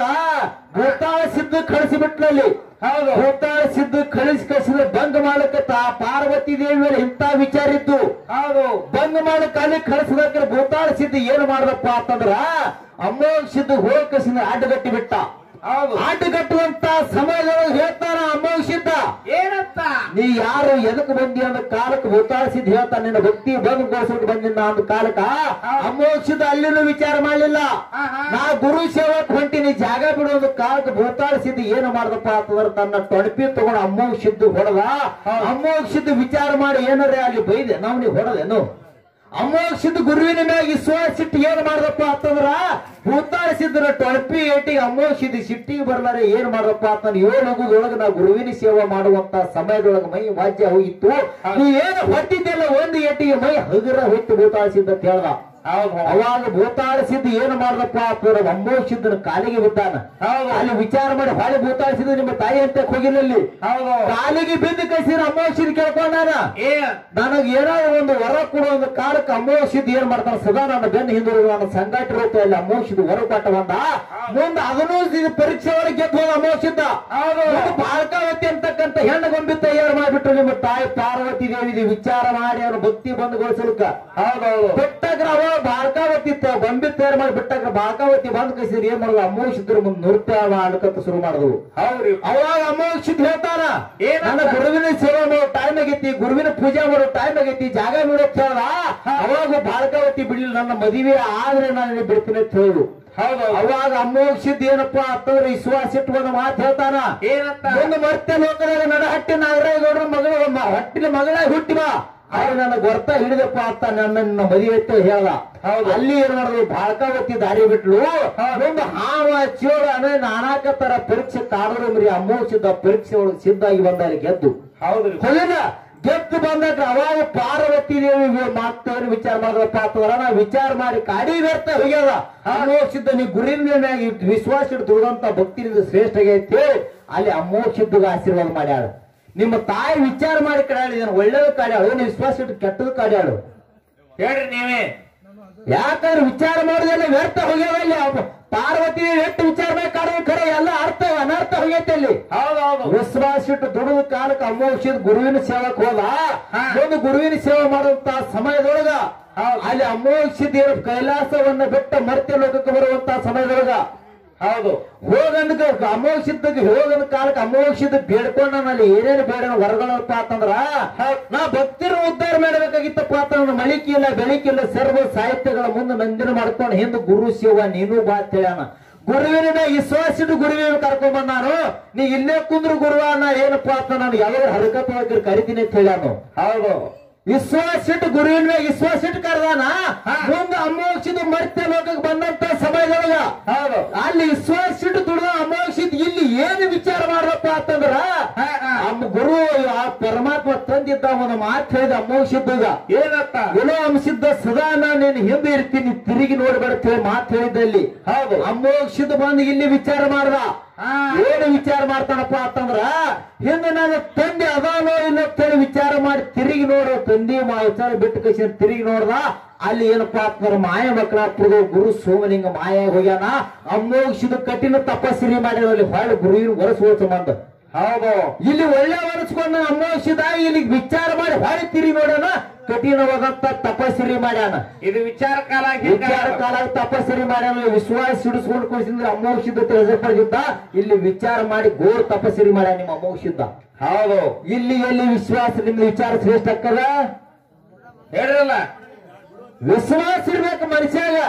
S1: ಭೂತಾಳ ಸಿದ್ಧ ಕಳಿಸಿ ಬಿಟ್ಲಲ್ಲಿ
S2: ಹೌದು
S1: ಭೂತಾಳ ಸಿದ್ಧ ಕಳಿಸಿ ಕಳಿಸಿದ್ರೆ ಭಂಗ ಮಾಡಕತ್ತ ಆ ಪಾರ್ವತಿ ದೇವಿ ಮೇಲೆ ಇಂತ ವಿಚಾರ ಇದ್ದು
S2: ಹೌದು
S1: ಭಂಗ ಮಾಡಕ್ ಅಲ್ಲಿ ಕಳಿಸ್ಬೇಕಾದ್ರೆ ಭೂತಾಳ ಸಿದ್ಧ ಏನ್ ಮಾಡ್ದಪ್ಪ ಅಂತಂದ್ರ ಅಮೋಘ ಸಿದ್ಧ ಹೋಗಿ ಕಳಿಸಿದ್ರೆ ಅಡ್ಡಗಟ್ಟಿ ಬಿಟ್ಟ
S2: ಹೌದು
S1: ಅಡ್ಡಗಟ್ಟುವಂತ ಸಮಯದೊಳಗೆ ಹೇಳ್ತಾನ ಅಮೋಘ ಸಿದ್ಧ
S2: ಏನಂತ
S1: ನೀ ಯಾರು ಎದಕ್ ಬಂದಿ ಅಂದ ಕಾಲಕ್ಕೆ ಭೂತಾಳಿಸಿದ್ ಹೇಳ್ತಾನೆ ನಿನ್ನ ಭಕ್ತಿ ಬಂದು ಗೋಸ್ಬಿಟ್ಟು ಬಂದಿನ ಅಂದ ಕಾಲಕ್ಕ ಅಮೋಕ್ಷದ ಅಲ್ಲಿನೂ ವಿಚಾರ ಮಾಡಲಿಲ್ಲ
S2: ಆಹಾ.
S1: ನಾ ಗುರು ಸೇವಕ್ ಹೊಂಟಿನಿ ಜಾಗ ಬಿಡೋದು ಕಾಲಕ್ಕೆ ಭೂತಾಳಿಸಿದ್ ಏನು ಮಾಡ್ದಪ್ಪ ಅಂತಂದ್ರೆ ತನ್ನ ತೊಡಪಿ ತಗೊಂಡು ಅಮೋಕ್ಷದ್ದು ಹೊಡೆದ ಅಮೋಕ್ಷದ್ದು ವಿಚಾರ ಮಾಡಿ ಏನಾರೇ ಅಲ್ಲಿ ಬೈದೆ ನಾವು ನೀವು ಹೊಡೆದೇನು ಅಮೋಕ್ಷದ ಗುರುವಿನ ಮ್ಯಾಗ ವಿಶ್ವಾಸ ಇಟ್ಟು ಏನ್ ಮಾಡ್ದಪ್ಪ ಅಂತಂದ್ರ ಭೂತಾಳಿಸಿದ್ರ ಟೊಳಪಿ ಏಟಿಗೆ ಅಮೋಕ್ಷದ ಸಿಟ್ಟಿಗೆ ಬರ್ಲಾರೆ ಏನ್ ಮಾಡ್ದಪ್ಪ ಅಂತಂದ್ರೆ ಏಳು ಹೋಗುದೊಳಗ ನಾ ಗುರುವಿನ ಸೇವೆ ಮಾಡುವಂತ ಸಮಯದೊಳಗ ಮೈ ವಾಜ್ಯ ಹೋಗಿತ್ತು ನೀ ಏನು ಹೊಟ್ಟಿದ್ದೆಲ್ಲ ಒಂದು ಏಟಿಗೆ ಮೈ ಹಗುರ ಹೊಟ್ಟು ಭೂತಾಳಿಸಿದ್ದ ಅಂತ ಹೇಳ್ದ
S2: ಹೌದು
S1: ಅವಾಗ ಭೂತಾಳಿಸಿದ್ದು ಏನು ಮಾಡ್ದಪ್ಪ ಅಂತಂದ್ರೆ ಅಮೋಕ್ಷಿದ್ದನ ಕಾಲಿಗೆ ಬಿದ್ದಾನ
S2: ಹೌದು
S1: ಅಲ್ಲಿ ವಿಚಾರ ಮಾಡಿ ಹೊಳೆ ಭೂತಾಳಿಸಿದ್ದು ನಿಮ್ಮ ತಾಯಿ ಅಂತ ಹೋಗಿಲ್ಲ ಅಲ್ಲಿ
S2: ಹೌದು
S1: ಕಾಲಿಗೆ ಬಿದ್ದು ಕಳಿಸಿದ ಅಮೋಕ್ಷಿದ್ ಕೇಳ್ಕೊಂಡಾನ
S2: ಏ
S1: ನನಗೆ ಏನಾದ್ರು ಒಂದು ವರ ಕೊಡೋ ಒಂದು ಕಾಲಕ್ಕೆ ಅಮೋಷಿದ್ ಏನ್ ಮಾಡ್ತಾನ ಸದಾ ನನ್ನ ಬೆನ್ನು ಹಿಂದಿರುಗ ನನ್ನ ಸಂಗಾಟ ಇರುತ್ತೆ ಅಲ್ಲಿ ಅಮೋಷಿದ್ ವರ ಕೊಟ್ಟ ಬಂದ ಮುಂದೆ ಅದನ್ನು ಇದು ಪರೀಕ್ಷೆ ಒಳಗೆ ಗೆದ್ದು ಹೋದ ಅಮೋಷಿದ್ದ
S2: ಹೌದು
S1: ಬಾಳ್ಕಾವತಿ ಅಂತಕ್ಕಂತ ಹೆಣ್ಣು ಗೊಂಬಿ ತಯಾರು ಮಾಡಿಬಿಟ್ರು ನಿಮ್ಮ ತಾಯಿ ಪಾರ್ವತಿ ದೇವಿ ಇದು ವಿಚಾರ ಮಾಡಿ ಅವ್ರ ಭಕ್ತಿ ಬಂದ್ಗೊಳಿಸಲಿಕ್ಕ
S2: ಹೌದೌದು
S1: ಬಿಟ್ಟಾಗ್ರ ಅವ ಬಾಳ್ಕಾವತಿ ತ- ಗೊಂಬಿ ತಯಾರು ಮಾಡಿ ಬಿಟ್ಟಾಗ್ರ ಬಾಳ್ಕಾವತಿ ಬಂದ್ ಕಳಿಸಿದ್ರೆ ಏನ್ ಮಾಡೋದು ಅಮೋಷಿದ್ರ ಮುಂದೆ ನೃತ್ಯ ಮಾಡ್ಕಂತ ಶುರು ಮಾಡಿದ್ವು
S2: ಹೌದ್ರಿ
S1: ಅವಾಗ ಅಮೋಕ್ಷಿತ್ ಹೇಳ್ತಾನ
S2: ಏನಂತ?
S1: ನನ್ನ ಗುರುವಿನ ಸೇವೆ ಮಾಡೋ ಟೈಮ್ ಆಗೈತಿ ಗುರುವಿನ ಪೂಜೆ ಮಾಡೋ ಟೈಮ್ ಆಗೈತಿ ಜಾಗ ಬಿಡೋಕ್ ಹೇಳ್ದ ಅವಾಗ ಬಾಳಕಾವತಿ ಬಿಡ್ಲಿಲ್ಲ ನನ್ನ ಮದುವೆ ಆದ್ರೆ ನಾನು ಬಿಡ್ತೀನಿ ಅಂತ ಹೇಳು
S2: ಹೌದು
S1: ಅವಾಗ ಅಮೋಕ್ಷಿದ್ ಏನಪ್ಪಾ ಅಂತಂದ್ರೆ ವಿಶ್ವಾಸ ಇಟ್ಕೊಂಡು ಮಾತು ಹೇಳ್ತಾನ
S2: ಏನಂತ
S1: ಒಂದು ಮರ್ತ್ಯ ಲೋಕದಾಗ ನಡ ಹಟ್ಟಿ ನಾಗರಾಜಗೌಡರ ಮಗಳ ಮ- ಹೊಟ್ಟಿನ ಮಗಳ ಹುಟ್ಟಿ ಬಾ ಅವ್ರು ನನ್ನ ಗೊರ್ತ ಹಿಡಿದಪ್ಪ ಅಂತ ನನ್ನ ನಿನ್ನ ಮದುವೆ ಅಂತ ಹೇಳ್ದ
S2: ಹೌದು.
S1: ಅಲ್ಲಿ ಏನ್ ಮಾಡಿದ್ರು ಬಾಳ್ಕಾವತಿ ದಾರಿ ಬಿಟ್ಲು ಒಂದು ಹಾವ ಚೋಳ ಅಂದ್ರೆ ನಾನಾಕ ತರ ಪರೀಕ್ಷೆ ಕಾಡಿದ್ರು ಮರಿ ಅಮೋಕ್ಷದ ಪರೀಕ್ಷೆ ಒಳಗೆ ಸಿದ್ಧಾಗಿ ಬಂದ ಅಲ್ಲಿ ಗೆದ್ದು
S2: ಹೌದ್ರಿ
S1: ಹೊಲಿನ ಗೆದ್ದು ಬಂದಾಗ ಅವಾಗ ಪಾರ್ವತಿ ದೇವಿ ಮಾತೇನು ವಿಚಾರ ಮಾಡಿದ್ರಪ್ಪ ಅಂತಂದ್ರ ನಾ ವಿಚಾರ ಮಾಡಿ ಕಾಡಿ ವ್ಯರ್ಥ ಹೋಗ್ಯದ ಅಮೋಕ್ಷಿದ್ದ ನೀ ಗುರಿನ ಮ್ಯಾಗ ಇಟ್ಟು ವಿಶ್ವಾಸ ಇಟ್ಟು ದುಡಿದಂತ ಭಕ್ತಿನಿಂದ ಶ್ರೇಷ್ಠ ಆಗೈತಿ ಅಲ್ಲಿ ಅಮೋಕ್ಷಿದ್ದ ಆಶೀರ್ವಾದ ಮಾಡ್ಯಾಳ ನಿಮ್ಮ ತಾಯಿ ವಿಚಾರ ಮಾಡಿ ಕಡ್ಯಾಳು ಇದನ್ನ ಒಳ್ಳೇದು ಕಾಡ್ಯಾಳು ನೀ ವಿಶ್ವಾಸ ಇಟ್ಟು ಕೆಟ್ಟದ್ದು ಕಾಡ್ಯಾಳು
S2: ಹೇಳ್ರಿ ನೀವೇ
S1: ಯಾಕಂದ್ರೆ ವಿಚಾರ ಮಾಡೋದೆಲ್ಲ ವ್ಯರ್ಥ ಹೋಗ್ಯಾವ ಇಲ್ಲಿ ಅವ- ಪಾರ್ವತಿ ದೇವಿ ಎಷ್ಟು ವಿಚಾರ ಮಾಡಿ ಕಾಡೋದು ಖರೆ ಎಲ್ಲ ಅರ್ಥ ಅನರ್ಥ ಹೋಗೈತೆ ಅಲ್ಲಿ
S2: ಹೌದೌದು
S1: ವಿಶ್ವಾಸ ಇಟ್ಟು ದುಡಿದ ಕಾಲಕ್ಕೆ ಅಮೋಕ್ಷದ ಗುರುವಿನ ಸೇವಕ್ ಹೋದ
S2: ಹಾ.
S1: ಒಂದು ಗುರುವಿನ ಸೇವೆ ಮಾಡುವಂತ ಸಮಯದೊಳಗ
S2: ಹೌದು.
S1: ಅಲ್ಲಿ ಅಮೋಕ್ಷದ ಏನು ಕೈಲಾಸವನ್ನ ಬಿಟ್ಟ ಮರ್ತ್ಯ ಲೋಕಕ್ಕೆ ಬರುವಂತ ಸಮಯದೊಳಗ
S2: ಹೌದು
S1: ಹೋಗಂದ ಅಮೋಕ್ಷದ ಹೋಗಂದ ಕಾಲಕ್ಕೆ ಅಮೋಕ್ಷದ ಬೇಡ್ಕೊಂಡ ಅಲ್ಲಿ ಏನೇನು ಬೇಡ ವರಗಳಪ್ಪ ಅಂತಂದ್ರ ನಾ ಭಕ್ತಿರ ಉದ್ಧಾರ ಮಾಡಬೇಕಾಗಿತ್ತಪ್ಪ ಅಂತಂದ್ರ ಮಳಿಕೆ ಇಲ್ಲ ಬೆಳಿಕೆ ಇಲ್ಲ ಸರ್ವ ಸಾಹಿತ್ಯಗಳ ಮುಂದೆ ನಂದಿನ ಮಾಡ್ಕೊಂಡು ಹಿಂದೆ ಗುರು ಶಿವ ನೀನು ಬಾ ಅಂತ ಹೇಳ್ಯಾನ ಗುರುವಿನ ಮ್ಯಾಗ ವಿಶ್ವಾಸ ಇಟ್ಟು ಗುರುವಿನ ಕರ್ಕೊಂಡ್ ಬಂದಾನು ನೀ ಇಲ್ಲೇ ಕುಂದ್ರು ಗುರುವ ನಾ ಏನಪ್ಪ ಅಂತ ನಾನು ಯಾವಾಗ ಹರಕತ್ವಾಗಿ ಕರಿತೀನಿ ಅಂತ ಹೇಳ್ಯಾನು
S2: ಹೌದು
S1: ವಿಶ್ವಾಸ ಇಟ್ಟು ಗುರುವಿನ ಮ್ಯಾಗ ವಿಶ್ವಾಸ ಇಟ್ಟು ಕರೆದಾನ ಮುಂದೆ ಅಮೋಕ್ಷದ ಮರ್ತ್ಯ ಲೋಕಕ್ಕೆ ಬಂದಂತ ಸಮಯದೊಳಗ
S2: ಹೌದು
S1: ಅಲ್ಲಿ ವಿಶ್ವಾಸ ಇಟ್ಟು ದುಡ್ದ ಅಮೋಕ್ಷಿದ್ ಇಲ್ಲಿ ಏನು ವಿಚಾರ ಮಾಡ್ರಪ್ಪ ಅಂತಂದ್ರ
S2: ಹಾ, ಹಾ.
S1: ನಮ್ಮ ಗುರು ಆ ಪರಮಾತ್ಮ ತಂದಿದ್ದ ಒಂದು ಮಾತು ಹೇಳಿದ ಅಮೋಕ್ಷಿದ್ದಾಗ
S2: ಏನಂತ
S1: ಏನೋ ಅಂಶಿದ್ದ ಸದಾ ನಾನು ನೀನು ಹಿಂದೆ ಇರ್ತೀನಿ ತಿರುಗಿ ನೋಡ್ಬೇಡ ಅಂತ ಹೇಳಿ ಮಾತು ಹೇಳಿದ್ದಲ್ಲಿ
S2: ಹೌದು
S1: ಅಮೋಕ್ಷಿದ್ ಬಂದು ಇಲ್ಲಿ ವಿಚಾರ ಮಾಡ್ದ
S2: ಹಾ.
S1: ಏನು ವಿಚಾರ ಮಾಡ್ತಾನಪ್ಪ ಅಂತಂದ್ರ ಹಿಂದೆ ನಾನು ತಂದೆ ಅದಾನೋ ಇಲ್ಲ ಅಂತೇಳಿ ವಿಚಾರ ಮಾಡಿ ತಿರುಗಿ ನೋಡೋ ತಂದೆ ಮಾ ವಿಚಾರ ಬಿಟ್ಟು ಕಸಿ ತಿರುಗಿ ನೋಡ್ದ ಅಲ್ಲಿ ಏನಪ್ಪ ಅಂತಂದ್ರ ಮಾಯ ಮಕ್ಕಳ ಗುರು ಸೋಮಲಿಂಗ ಮಾಯ ಹೋಗ್ಯಾನ ಅಮೋಕ್ಷಿದ ಕಠಿಣ ತಪಸ್ಸಿರಿ ಮಾಡ್ಯಾನ ಅಲ್ಲಿ ಹೊಳ್ಳಿ ಗುರುವಿನ ಹೊರಸು ಸಂಬಂಧ
S2: ಹೌದು
S1: ಇಲ್ಲಿ ಒಳ್ಳೆ ಒರೆಸ್ಕೊಂಡ ಅಮೋಕ್ಷದ ಇಲ್ಲಿ ವಿಚಾರ ಮಾಡಿ ಹೊಳೆ ತಿರುಗಿ ನೋಡ್ಯಾನ ಕಠಿಣವಾದಂತ ತಪಸ್ಸಿರಿ ಮಾಡ್ಯಾನ
S2: ಇದು ವಿಚಾರ ಕಾಲ
S1: ವಿಚಾರ ಕಾಲ ತಪಸ್ಸರಿ ಮಾಡ್ಯಾನ ವಿಶ್ವಾಸ ಸಿಡಿಸ್ಕೊಂಡು ಕುಳಿಸಿದ್ರೆ ಅಮೋಕ್ಷಿದ್ದ ಪಡೆದಿದ್ದ ಇಲ್ಲಿ ವಿಚಾರ ಮಾಡಿ ಘೋರ ತಪಸ್ಸರಿ ಮಾಡ್ಯಾನ ನಿಮ್ಮ ಅಮೋಕ್ಷಿದ್ದ
S2: ಹೌದು
S1: ಇಲ್ಲಿ ಎಲ್ಲಿ ವಿಶ್ವಾಸ ನಿಮ್ದು ವಿಚಾರ ಶ್ರೇಷ್ಠ ಅಕ್ಕದ
S2: ಹೇಳಿರಲ್ಲ
S1: ವಿಶ್ವಾಸ ಇರ್ಬೇಕು ಮನುಷ್ಯಾಗ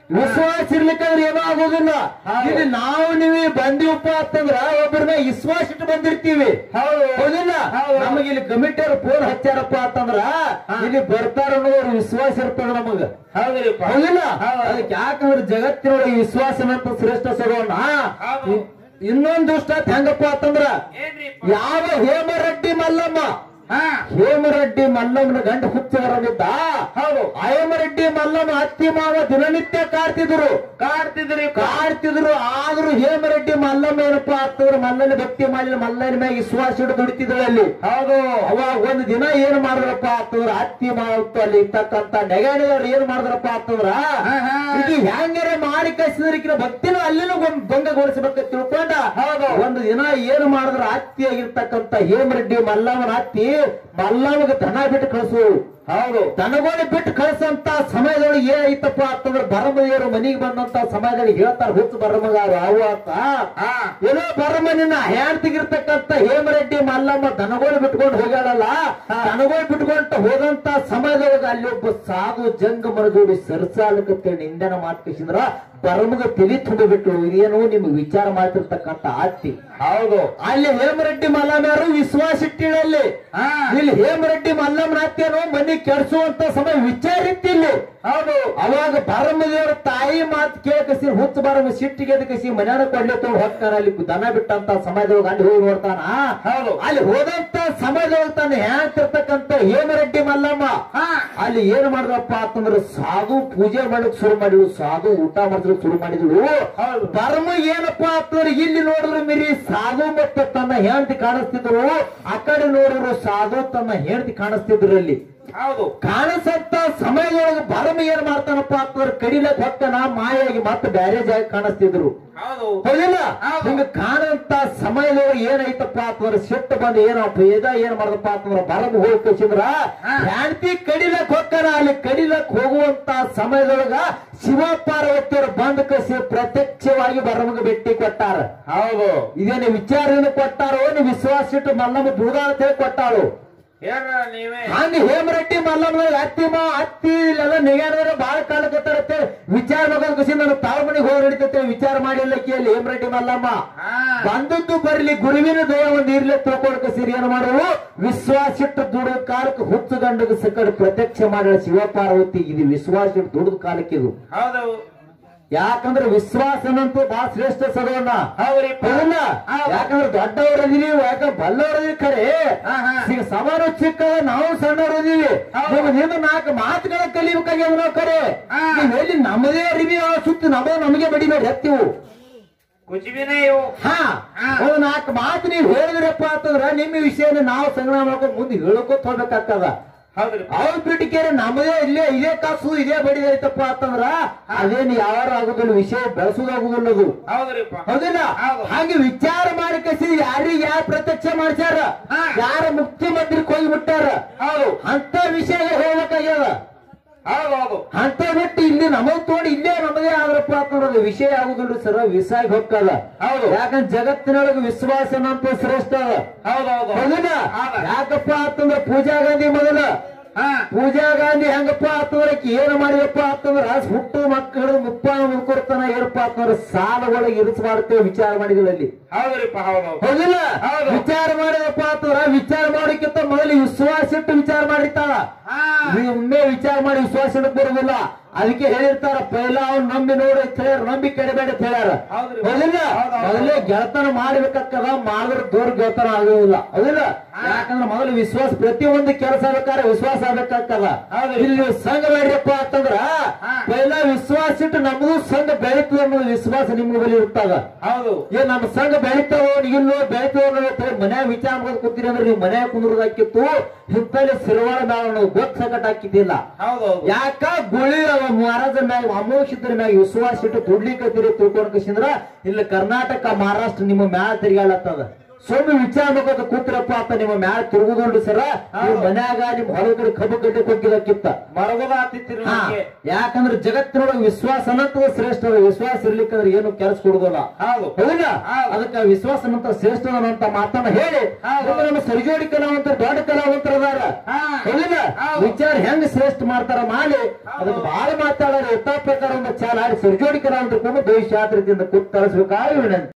S1: ವಿಶ್ವಾಸ ಇರ್ಲಿಕ್ಕಂದ್ರೆ ಏನೂ ಆಗೋದಿಲ್ಲ
S2: ಹೌದು.
S1: ಇಲ್ಲಿ ನಾವು ನೀವೇ ಬಂದಿವಪ್ಪ ಅಂತಂದ್ರ ಒಬ್ಬರನ್ನ ವಿಶ್ವಾಸ ಇಟ್ಟು ಬಂದಿರ್ತೀವಿ
S2: ಹೌದು
S1: ಹೌದಿಲ್ಲ
S2: ಹೌದು.
S1: ನಮಗೆ ಇಲ್ಲಿ ಕಮಿಟಿಯವ್ರು ಫೋನ್ ಹಚ್ಚಾರಪ್ಪ ಅಂತಂದ್ರ ಇಲ್ಲಿ ಬರ್ತಾರ ಅನ್ನೋರು ವಿಶ್ವಾಸ ಇರ್ತದ ನಮಗ
S2: ಹೌದ್ರಿಪ್ಪ
S1: ಹೌದಿಲ್ಲ
S2: ಹೌದು.
S1: ಅದಕ್ಕೆ ಯಾಕಂದ್ರೆ ಜಗತ್ತಿನೊಳಗೆ ವಿಶ್ವಾಸನಂತ ಶ್ರೇಷ್ಠ ಸರೋಣ
S2: ಹೌದು.
S1: ಇನ್ನೊಂದು ಇಷ್ಟ ಹೆಂಗಪ್ಪ ಅಂತಂದ್ರ
S2: ಏನ್ರಿಪ್ಪ
S1: ಯಾವ ಹೇಮರೆಡ್ಡಿ ಮಲ್ಲಮ್ಮ
S2: ಹಾ
S1: ಹೇಮರೆಡ್ಡಿ ಮಲ್ಲಮ್ಮನ ಗಂಡ ಹುಚ್ಚವರಲ್ಲಿದ್ದ
S2: ಹೌದು
S1: ಹೇಮರೆಡ್ಡಿ ಮಲ್ಲಮ್ಮ ಅತ್ತಿ ಮಾವ ದಿನನಿತ್ಯ ಕಾಡ್ತಿದ್ರು
S2: ಕಾಡ್ತಿದ್ರಿ
S1: ಕಾಡ್ತಿದ್ರು ಆದ್ರೂ ಹೇಮರೆಡ್ಡಿ ಮಲ್ಲಮ್ಮ ಏನಪ್ಪಾ ಆಗ್ತದ್ರ ಮಲ್ಲನ ಭಕ್ತಿ ಮಾಡಿಲ್ಲ ಮಲ್ಲನ ಮ್ಯಾಗ ವಿಶ್ವಾಸ ಇಟ್ಟು ದುಡಿತಿದ್ರು ಅಲ್ಲಿ
S2: ಹೌದು
S1: ಅವಾಗ ಒಂದು ದಿನ ಏನ್ ಮಾಡಿದ್ರಪ್ಪ ಅಂತಂದ್ರ ಅತ್ತಿ ಮಾವತ್ತು ಅಲ್ಲಿ ಇರ್ತಕ್ಕಂತ ನೆಗಾಣಿದವ್ರು ಏನ್ ಮಾಡಿದ್ರಪ್ಪ ಅಂತಂದ್ರ
S2: ಹಾ, ಹಾ.
S1: ಇದು ಹೆಂಗಾರ ಮಾಡಿ ಕಳಿಸಿದ್ರಿಕಿನ ಭಕ್ತಿನ ಅಲ್ಲಿನೂ ಒಂದು ಭಂಗಗೊಳಿಸಬೇಕ ತಿಳ್ಕೊಂಡ
S2: ಹೌದು.
S1: ಒಂದು ದಿನ ಏನ್ ಮಾಡಿದ್ರ ಅತ್ತಿ ಆಗಿರ್ತಕ್ಕಂತ ಹೇಮರೆಡ್ಡಿ ಮಲ್ಲಮ್ಮನ ಅತ್ತಿ ಮಲ್ಲಮ್ಮಗ ದನ ಬಿಟ್ಟು ಕಳಿಸು
S2: ಹೌದು
S1: ದನಗೋಳಿ ಬಿಟ್ಟು ಕಳಿಸಂತ ಸಮಯದೊಳಗೆ ಏನೈತಪ್ಪ ಅಂತಂದ್ರ ಬರಮದೇವರು ಮನಿಗೆ ಬಂದಂತ ಸಮಯದಲ್ಲಿ ಹೇಳ್ತಾರ ಹುಚ್ಚು ಬರಮಗಾರು ಅವು ಅಂತ
S2: ಹಾ
S1: ಏನೋ ಬರಮನಿನ ಹ್ಯಾಂತಿಗಿರ್ತಕ್ಕಂತ ಹೇಮರೆಡ್ಡಿ ಮಲ್ಲಮ್ಮ ದನಗೋಳು ಬಿಟ್ಕೊಂಡು ಹೋಗ್ಯಾಳಲ್ಲ ದನಗೋಳು ಬಿಟ್ಕೊಂತ ಹೋದಂತ ಸಮಯದೊಳಗ ಅಲ್ಲಿ ಒಬ್ಬ ಸಾಧು ಜಂಗ ಮರದೋಡಿ ಸರಸಾಲಕತ್ತೆ ನಿಂದನ ಮಾಡ್ಕೇಸಿದ್ರ ಬರಮಗ ತಲಿ ತುಂಬ ಬಿಟ್ಟು ಇದೇನು ನಿಮ್ಗೆ ವಿಚಾರ ಮಾಡ್ತಿರ್ತಕ್ಕಂತ ಆಸ್ತಿ
S2: ಹೌದು
S1: ಅಲ್ಲಿ ಹೇಮರೆಡ್ಡಿ ಮಲ್ಲಮ್ಮರು ವಿಶ್ವಾಸ ಇಟ್ಟಿಳಲ್ಲಿ
S2: ಹಾ
S1: ಇಲ್ಲಿ ಹೇಮರೆಡ್ಡಿ ಮಲ್ಲಮ್ಮನ ಹತ್ಯೇನೋ ಮನಿ ಕೆಡಿಸುವಂತ ಸಮಯ ವಿಚಾರ ಇತ್ತಿಲ್ಲಿ
S2: ಹೌದು
S1: ಅವಾಗ ಬರಮದೇವ್ರ ತಾಯಿ ಮಾತು ಕೇಳಕಸಿ ಹುಚ್ಚ ಬರಮ ಸಿಟ್ಟಿಗೆ ಎದಕಸಿ ಮನ್ಯಾನ ಕೊಡ್ಲಿ ತಗೊಂಡು ಹೋಗ್ತಾನ ಅಲ್ಲಿ ದನ ಬಿಟ್ಟಂತ ಸಮಯದೊಳಗೆ ಅಲ್ಲಿ ಹೋಗಿ ನೋಡ್ತಾನ
S2: ಹೌದು.
S1: ಅಲ್ಲಿ ಹೋದಂತ ಸಮಯದೊಳಗೆ ತಾನು ಹೇಳ್ತಿರ್ತಕ್ಕಂತ ಹೇಮರೆಡ್ಡಿ ಮಲ್ಲಮ್ಮ
S2: ಹಾ
S1: ಅಲ್ಲಿ ಏನ್ ಮಾಡಿದ್ರಪ್ಪ ಅಂತಂದ್ರೆ ಸಾಧು ಪೂಜೆ ಮಾಡಕ್ ಶುರು ಮಾಡಿದ್ರು ಸಾಧು ಊಟ ಮಾಡಿದ್ರು ಶುರು ಮಾಡಿದ್ರು
S2: ಹೌದು.
S1: ಬರ್ಮ ಏನಪ್ಪಾ ಅಂತಂದ್ರೆ ಇಲ್ಲಿ ನೋಡಿದ್ರು ಮಿರಿ ಸಾಧು ಮತ್ತೆ ತನ್ನ ಹೆಂಡತಿ ಕಾಣಿಸ್ತಿದ್ರು ಆ ಕಡೆ ನೋಡಿದ್ರು ಸಾಧು ತನ್ನ ಹೆಂಡತಿ ಕಾಣಿಸ್ತಿದ್ರು ಅಲ್ಲಿ
S2: ಹೌದು
S1: ಕಾಣಿಸಂತ ಸಮಯದೊಳಗೆ ಬರಮ ಏನ್ ಮಾಡ್ತಾನಪ್ಪ ಅಂತಂದ್ರೆ ಕಡಿಲಕ್ ಹೊಕ್ಕನ ಮಾಯಾಗಿ ಮತ್ತೆ ಬ್ಯಾರೆ ಜಾಗ ಕಾಣಿಸ್ತಿದ್ರು
S2: ಹೌದು
S1: ಹೌದಿಲ್ಲ
S2: ಹೌದು.
S1: ಹಿಂಗ ಕಾಣಂತ ಸಮಯದೊಳಗೆ ಏನೈತಪ್ಪ ಅಂತಂದ್ರೆ ಸಿಟ್ಟು ಬಂದು ಏನಪ್ಪ ಇದ ಏನ್ ಮಾಡದಪ್ಪ ಅಂತಂದ್ರೆ ಬರಮ ಹೋಗಿ ಕಳ್ಸಿದ್ರ
S2: ಹಾ.
S1: ಹೆಂಡತಿ ಕಡಿಲಕ್ ಹೊಕ್ಕನ ಅಲ್ಲಿ ಕಡಿಲಕ್ ಹೋಗುವಂತ ಸಮಯದೊಳಗ ಶಿವ ಪಾರ್ವತಿಯರು ಬಂದ್ ಕಸಿ ಪ್ರತ್ಯಕ್ಷವಾಗಿ ಬರಮಗೆ ಭೇಟಿ ಕೊಟ್ಟಾರ
S2: ಹೌದು
S1: ಇದೇನು ವಿಚಾರದಿಂದ ಕೊಟ್ಟಾರೋ ನೀವು ವಿಶ್ವಾಸ ಇಟ್ಟು ಮಲ್ಲಮ್ಮ ದುರ್ಗ ಅಂತ ಹೇಳಿ ಕೊಟ್ಟಾಳು
S2: ಏನ ನೀವೇ
S1: ಹಂಗ ಹೇಮರೆಡ್ಡಿ ಮಲ್ಲಮ್ಮ ಅತ್ತಿ ಮಾ ಅತ್ತಿ ಇಲ್ಲೆಲ್ಲ ನಿಗಾಡಿದ್ರೆ ಬಾಳ ಕಾಲ ಗೊತ್ತಾರತ್ತೆ ವಿಚಾರ ಮಗಲ್ ಖುಷಿ ನಾನು ತಾವ ಮನೆಗೆ ಹೋಗಿ ನಡೀತೈತೆ ವಿಚಾರ ಮಾಡಿಲ್ಲ ಕೇಳಿ ಹೇಮರೆಡ್ಡಿ ಮಲ್ಲಮ್ಮ
S2: ಹಾ
S1: ಬಂದದ್ದು ಬರ್ಲಿ ಗುರುವಿನ ದಯ ಒಂದು ಇರ್ಲಿ ತಿಳ್ಕೊಳಕ ಸಿರಿ ಏನ್ ಮಾಡುವು ವಿಶ್ವಾಸ ಇಟ್ಟು ದುಡಿದ ಕಾಲಕ್ಕೆ ಹುಚ್ಚು ಗಂಡಗ ಸಕಡೆ ಪ್ರತ್ಯಕ್ಷ ಮಾಡಿದ ಶಿವಪಾರ್ವತಿ ಇದು ವಿಶ್ವಾಸ ಇಟ್ಟು ದುಡಿದ ಕಾಲಕ್ಕೆ ಇದು
S2: ಹೌದು
S1: ಯಾಕಂದ್ರೆ ವಿಶ್ವಾಸನಂತೂ ಬಹಳ ಶ್ರೇಷ್ಠ ಸದವನ್ನ
S2: ಹೌದ್ರಿಪ್ಪ
S1: ಹೌದಲ್ಲ
S2: ಹೌದು.
S1: ಯಾಕಂದ್ರೆ ದೊಡ್ಡವರದೀವಿ ಯಾಕಂದ್ರೆ ಬಲ್ಲವರದೀವಿ ಖರೆ
S2: ಹಾ, ಹಾ.
S1: ಈಗ ಸಮಾನ ಚಿಕ್ಕ ನಾವು ಸಣ್ಣವರದೀವಿ
S2: ಹೌದು.
S1: ನೀವು ನಿನ್ನ ನಾಲ್ಕು ಮಾತುಗಳ ಕಲಿಬೇಕಾಗ್ಯಾವ ನಾವು ಖರೆ
S2: ಹಾ.
S1: ನೀವು ಎಲ್ಲಿ ನಮ್ಮದೇ ಅರಿವಿ ಆ ಸುತ್ತ ನಮ್ಮದೇ ನಮಗೆ ಬಡಿಬೇಡಿ ಹತ್ತಿವು
S2: ಕುಚಿಬಿನೇ ಇವು
S1: ಹಾ
S2: ಹಾ.
S1: ಒಂದು ನಾಲ್ಕು ಮಾತು ನೀವು ಹೇಳಿದ್ರಪ್ಪ ಅಂತಂದ್ರ ನಿಮ್ಮ ವಿಷಯನ ನಾವು ಸಂಗ್ರಹ ಮಾಡ್ಕೊಂಡು ಮುಂದೆ ಹೇಳ್ಕೊತ ಹೋಗ್ಬೇಕಾಗ್ತದ
S2: ಹೌದ್ರಿಪ್ಪ
S1: ಅವ್ರ ಬಿಟ್ಟಿಕೇರಿ ನಮ್ಮದೇ ಇಲ್ಲೇ ಇದೇ ಕಾಸು ಇದೇ ಬಡಿದೈತಪ್ಪ ಅಂತಂದ್ರ ಅದೇನು ಯಾರು ಆಗುದಿಲ್ಲ ವಿಷಯ ಬೆಳೆಸೋದಾಗುದಿಲ್ಲ ಅದು
S2: ಹೌದ್ರಿಪ್ಪ
S1: ಹೌದಿಲ್ಲ
S2: ಹೌದು.
S1: ಹಾಗೆ ವಿಚಾರ ಮಾಡಿ ಕಸಿ ಯಾರಿಗೆ ಯಾರು ಪ್ರತ್ಯಕ್ಷ ಮಾಡ್ಸ್ಯಾರ
S2: ಹಾ.
S1: ಯಾರ ಮುಖ್ಯಮಂತ್ರಿ ಹೋಗಿ ಬಿಟ್ಟಾರ
S2: ಹೌದು
S1: ಅಂತ ವಿಷಯ ಹೇಳ್ಬೇಕಾಗ್ಯದ
S2: ಹೌದು ಹೌದು
S1: ಅಂತ ಬಿಟ್ಟು ಇಲ್ಲಿ ನಮಗ್ ತೋಡಿ ಇಲ್ಲೇ ನಮ್ಮದೇ ಆದ್ರಪ್ಪ ಅಂತಂದ್ರೆ ವಿಷಯ ಆಗುದಿಲ್ಲ ಸರ ವಿಸಾಗಿ ಹೋಗ್ತದ
S2: ಹೌದು.
S1: ಯಾಕಂದ್ರೆ ಜಗತ್ತಿನೊಳಗೆ ವಿಶ್ವಾಸನ ಅಂತ ಶ್ರೇಷ್ಠ ಅದ
S2: ಹೌದು ಹೌದು
S1: ಹೌದಿಲ್ಲ
S2: ಹೌದ.
S1: ಯಾಕಪ್ಪ ಅಂತಂದ್ರೆ ಪೂಜಾ ಗಾಂಧಿ ಮೊದಲ
S2: ಹಾ
S1: ಪೂಜಾ ಗಾಂಧಿ ಹೆಂಗಪ್ಪ ಅಂತಂದ್ರೆ ಆಕಿ ಏನ್ ಮಾಡಿದಪ್ಪ ಅಂತಂದ್ರ ಹುಟ್ಟು ಮಕ್ಕಳು ಮುಪ್ಪ ಮುಲ್ಕೊಡ್ತಾನ ಏನಪ್ಪ ಅಂತಂದ್ರೆ ಸಾಲಗಳಿಗೆ ಇರಿಸಬಾರ್ತೇವೆ ವಿಚಾರ ಮಾಡಿದ್ವಿ ಅಲ್ಲಿ
S2: ಹೌದ್ರಿಪ್ಪ ಹೌದು ಹೌದು
S1: ಹೌದಿಲ್ಲ
S2: ಹೌದು.
S1: ವಿಚಾರ ಮಾಡಿದಪ್ಪ ಅಂತಂದ್ರ ವಿಚಾರ ಮಾಡೋಕ್ಕಿಂತ ಮೊದಲು ವಿಶ್ವಾಸ ಇಟ್ಟು ವಿಚಾರ ಮಾಡಿರ್ತಾಳ
S2: ಹಾ
S1: ಒಮ್ಮೆ ವಿಚಾರ ಮಾಡಿ ವಿಶ್ವಾಸ ಇಡಕ್ ಬರುದಿಲ್ಲ ಅದಕ್ಕೆ ಹೇಳಿರ್ತಾರ ಪೈಲ ಅವ್ನು ನಂಬಿ ನೋಡಿ ಅಂತ ಹೇಳ್ಯಾರ ನಂಬಿ ಕೆಡಬೇಡ ಅಂತ ಹೇಳ್ಯಾರ
S2: ಹೌದ್ರಿ.
S1: ಹೌದಿಲ್ಲ
S2: ಹೌದು, ಹೌದು.
S1: ಮೊದಲೇ ಗೆಳತನ ಮಾಡ್ಬೇಕಾಗ್ತದ ಮಾಡಿದ್ರೆ ದೂರ ಗೆಳತನ ಆಗುದಿಲ್ಲ ಹೌದಿಲ್ಲ ಯಾಕಂದ್ರೆ ಮೊದಲು ವಿಶ್ವಾಸ ಪ್ರತಿಯೊಂದು ಕೆಲಸ ಬೇಕಾದ್ರೆ ವಿಶ್ವಾಸ ಆಗ್ಬೇಕಾಗ್ತದ
S2: ಹೌದು.
S1: ಇಲ್ಲಿ ಸಂಘ ಬೇಡ್ರಪ್ಪ ಅಂತಂದ್ರ
S2: ಹಾ.
S1: ಪೈಲ ವಿಶ್ವಾಸ ಇಟ್ಟು ನಮ್ದು ಸಂಘ ಬೆಳೀತದ ಅನ್ನೋದು ವಿಶ್ವಾಸ ನಿಮ್ಮ ಬಳಿ ಇರ್ತದ
S2: ಹೌದು
S1: ಏ ನಮ್ಮ ಸಂಘ ಬೆಳಿತಾವ ಇಲ್ಲೋ ಬೆಳಿತಾವ ಮನ್ಯಾಗ ವಿಚಾರ ಮಾಡೋದು ಕೂತೀರಿ ಅಂದ್ರೆ ನೀವು ಮನ್ಯಾಗ ಕುಂದ್ರದಾಕಿತ್ತು ಹಿತ್ತಲ್ಲಿ ಸಿರವಾಳ ಮ್ಯಾಲ ಗೊತ್ತ ಸಂಕಟ ಹಾಕಿದ್ದಿಲ್ಲ
S2: ಹೌದು ಹೌದು
S1: ಯಾಕ ಗುಳಿ ಅವ ಮಹಾರಾಜ ಮ್ಯಾಗ ಅಮೋಷಿದ್ರ ಮ್ಯಾಗ ವಿಶ್ವಾಸ ಇಟ್ಟು ದುಡ್ಲಿಕ್ಕತ್ತೀರಿ ತಿಳ್ಕೊಂಡ್ ಕಸಿಂದ್ರ ಇಲ್ಲಿ ಕರ್ನಾಟಕ ಮಹಾರಾಷ್ಟ್ರ ನಿಮ್ಮ ಮ್ಯಾಲ ತಿರುಗಾಳತ್ತದ ಸುಮ್ಮನೆ ವಿಚಾರ ಮಾಡ್ಕೊತ ಕೂತ್ರಪ್ಪ ಅಂತ ನಿಮ್ಮ ಮ್ಯಾಲ ತಿರುಗುದುಂಡು ಸರ ನೀವು ಮನ್ಯಾಗ ನಿಮ್ ಹೊಲದ ಕಡೆ ಕಬ್ಬು ಗಡ್ಡೆ ಕೊಕ್ಕಿದಕ್ಕಿತ್ತ
S2: ಮರಗೋದ ಆತಿತ್ತಿರಿ
S1: ಹಾ,
S2: ನಮ್ಗೆ
S1: ಯಾಕಂದ್ರೆ ಜಗತ್ತಿನೊಳಗೆ ವಿಶ್ವಾಸ ಅನ್ನೋದು ಶ್ರೇಷ್ಠ ಅದ. ವಿಶ್ವಾಸ ಇರ್ಲಿಕ್ಕಂದ್ರೆ ಏನು ಕೆಲಸ ಕೊಡುದಿಲ್ಲ
S2: ಹೌದು
S1: ಹೌದಾ
S2: ಹೌದು.
S1: ಅದಕ್ಕೆ ವಿಶ್ವಾಸ ಅನ್ನಂತ ಶ್ರೇಷ್ಠ ಅನ್ನಂತ ಮಾತನ್ನ ಹೇಳಿ
S2: ಹೌದು.
S1: ಮುಂದೆ ನಮ್ಮ ಸರಿಜೋಡಿ ಕಲಾವಂತ ದೊಡ್ಡ ಕಲಾವಂತರ ಅದಾರ
S2: ಹಾ.
S1: ಹೌದಾ
S2: ಹೌದು.
S1: ವಿಚಾರ ಹೆಂಗ್ ಶ್ರೇಷ್ಠ ಮಾಡ್ತಾರ ಮಾಡಿ ಅದಕ್ಕೆ ಬಹಳ ಮಾತಾಡೋರು ಯಥಾ ಪ್ರಕಾರ ಒಂದು ಚಾಲ ಆಡಿ ಸರಿಜೋಡಿ ಕಲಾವಂತರ ಕೂಡ ದೇಶ ಯಾತ್ರೆದಿಂದ ಕೂತ್ ತರಿಸ್ಬೇಕಾಗಿ ವಿನಂತಿ